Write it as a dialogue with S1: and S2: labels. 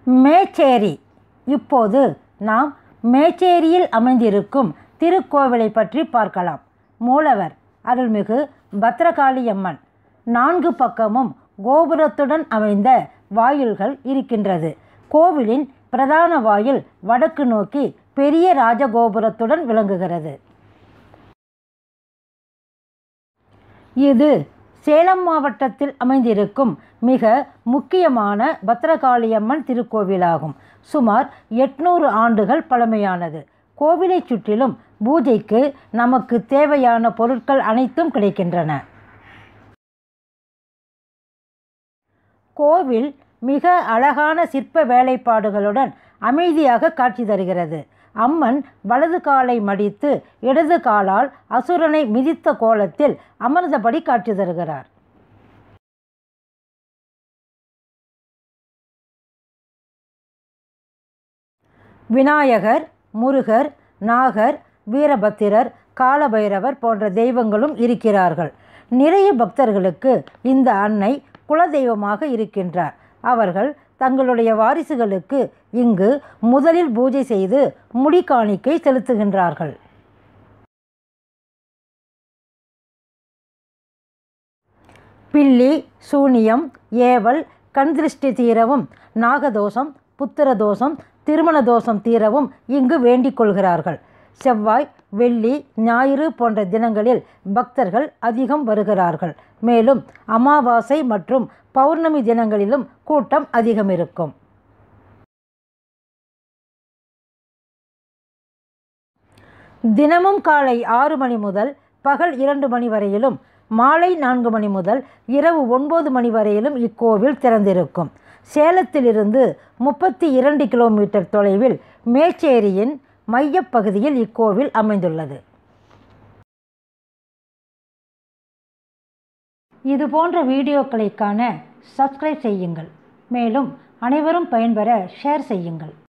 S1: மேச்சேரி இப்போது நாம் மேச்சேரியில் அமைந்திருக்கும் திருக்கோவிலை பற்றி பார்க்கலாம் மூலவர் அருள்மிகு பத்ரகாளியம்மன் நான்கு பக்கமும் கோபுரத்துடன் அமைந்த வாயில்கள் இருக்கின்றது கோவிலின் பிரதான வாயில் வடக்கு நோக்கி பெரிய ராஜகோபுரத்துடன் விளங்குகிறது இது சேலம் மாவட்டத்தில் அமைந்திருக்கும் மிக முக்கியமான பத்ரகாளியம்மன் திருக்கோவிலாகும் சுமார் எட்நூறு ஆண்டுகள் பழமையானது கோவிலை சுற்றிலும் பூஜைக்கு நமக்கு தேவையான பொருட்கள் அனைத்தும் கிடைக்கின்றன கோவில் மிக அழகான சிற்ப வேலைப்பாடுகளுடன் அமைதியாக காட்சி தருகிறது அம்மன் வலது காலை மடித்து இடது காலால் அசுரனை மிதித்த கோலத்தில் அமர்ந்தபடி காட்சி தருகிறார் விநாயகர் முருகர் நாகர் வீரபத்திரர் காலபைரவர் போன்ற தெய்வங்களும் இருக்கிறார்கள் நிறைய பக்தர்களுக்கு இந்த அன்னை குலதெய்வமாக இருக்கின்றார் அவர்கள் தங்களுடைய வாரிசுகளுக்கு இங்கு முதலில் பூஜை செய்து முடிக்காணிக்கை செலுத்துகின்றார்கள் பில்லி சூனியம் ஏவல் கண்திருஷ்டி தீரவும் நாகதோஷம் புத்திரதோஷம் திருமண தோஷம் தீரவும் இங்கு வேண்டிக் கொள்கிறார்கள் செவ்வாய் வெள்ளி ஞாயிறு போன்ற தினங்களில் பக்தர்கள் அதிகம் வருகிறார்கள் மேலும் அமாவாசை மற்றும் பௌர்ணமி தினங்களிலும் கூட்டம் அதிகம் இருக்கும் தினமும் காலை ஆறு மணி முதல் பகல் இரண்டு மணி வரையிலும் மாலை நான்கு மணி முதல் இரவு ஒன்பது மணி வரையிலும் இக்கோவில் திறந்திருக்கும் சேலத்திலிருந்து முப்பத்தி இரண்டு கிலோமீட்டர் தொலைவில் மேச்சேரியின் மையப்பகுதியில் இக்கோவில் அமைந்துள்ளது இது போன்ற வீடியோக்களை காண சப்ஸ்கிரைப் செய்யுங்கள் மேலும் அனைவரும் பயன்பெற ஷேர் செய்யுங்கள்